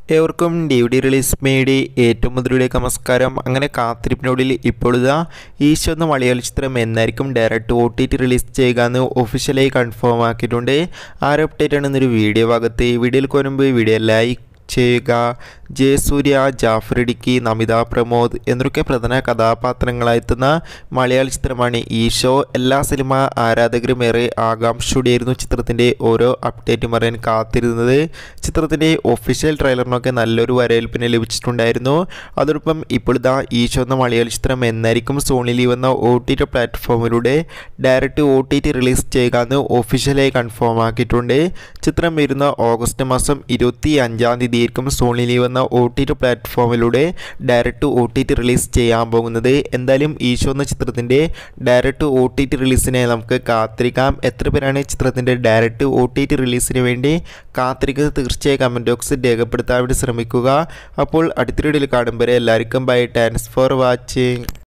ഏവർക്കും D D release മേടി ഏറ്റവും മുതലിലേക്ക് നമസ്കാരം അങ്ങനെ കാത്തിരിപ്പിനോടിൽ ഇപ്പോൾ ഇതാ ഈശോ എന്ന മലയാള ചിത്രം എന്നായിരിക്കും direct O T T release ചെയ്യുക എന്ന് ഒഫീഷ്യലായി കൺഫേം ആക്കിയിട്ടുണ്ട് ആര് അപ്ഡേറ്റ് ആണ് എന്നൊരു വീഡിയോ ഭാഗത്ത് ഈ വീഡിയോയിൽ വരുമ്പോൾ വീഡിയോ ലൈക്ക് ചെയ്യുക ജയസൂര്യ ജാഫർ ഇടുക്കി നമിത പ്രമോദ് എന്നൊക്കെ പ്രധാന കഥാപാത്രങ്ങളായെത്തുന്ന മലയാള ചിത്രമാണ് ഈ ഷോ എല്ലാ സിനിമ ആരാധകരും ഏറെ ആകാംക്ഷയോടെയായിരുന്നു ചിത്രത്തിൻ്റെ ഓരോ അപ്ഡേറ്റും അറിയാൻ കാത്തിരുന്നത് ചിത്രത്തിൻ്റെ ഒഫീഷ്യൽ ട്രെയിലറിനൊക്കെ നല്ലൊരു വരവേൽപ്പിന് ലഭിച്ചിട്ടുണ്ടായിരുന്നു അതോടൊപ്പം ഇപ്പോൾ ഇതാ ഈ ഷോ എന്ന മലയാള ചിത്രം എന്നായിരിക്കും സോണി ലീവ് എന്ന ഒ ടി ടി പ്ലാറ്റ്ഫോമിലൂടെ direct O T T release ചെയ്യുക എന്ന് ഒഫീഷ്യലായി കൺഫേം ആക്കിയിട്ടുണ്ട് ചിത്രം വരുന്ന ഓഗസ്റ്റ് മാസം ഇരുപത്തി അഞ്ചാം തീയതി ആയിരിക്കും സോണി ലീവ് എന്ന ഒ ടി ടി പ്ലാറ്റ്ഫോമിലൂടെ direct O T T release ചെയ്യാൻ പോകുന്നത് എന്തായാലും ഈശോ എന്ന ചിത്രത്തിൻ്റെ ഡയറക്റ്റ് ഒ ടി ടി റിലീസിനെ നമുക്ക് കാത്തിരിക്കാം എത്ര പേരാണ് ചിത്രത്തിൻ്റെ ഡയറക്റ്റ് ഒ ടി ടി റിലീസിന് വേണ്ടി കാത്തിരിക്കുന്നത് തീർച്ചയായും കമൻറ്റ് ബോക്സിൽ രേഖപ്പെടുത്താൻ വേണ്ടി ശ്രമിക്കുക അപ്പോൾ അടുത്ത വീഡിയോയിൽ കാണുമ്പോൾ എല്ലാവർക്കും ബൈ താങ്ക്സ് ഫോർ വാച്ചിങ്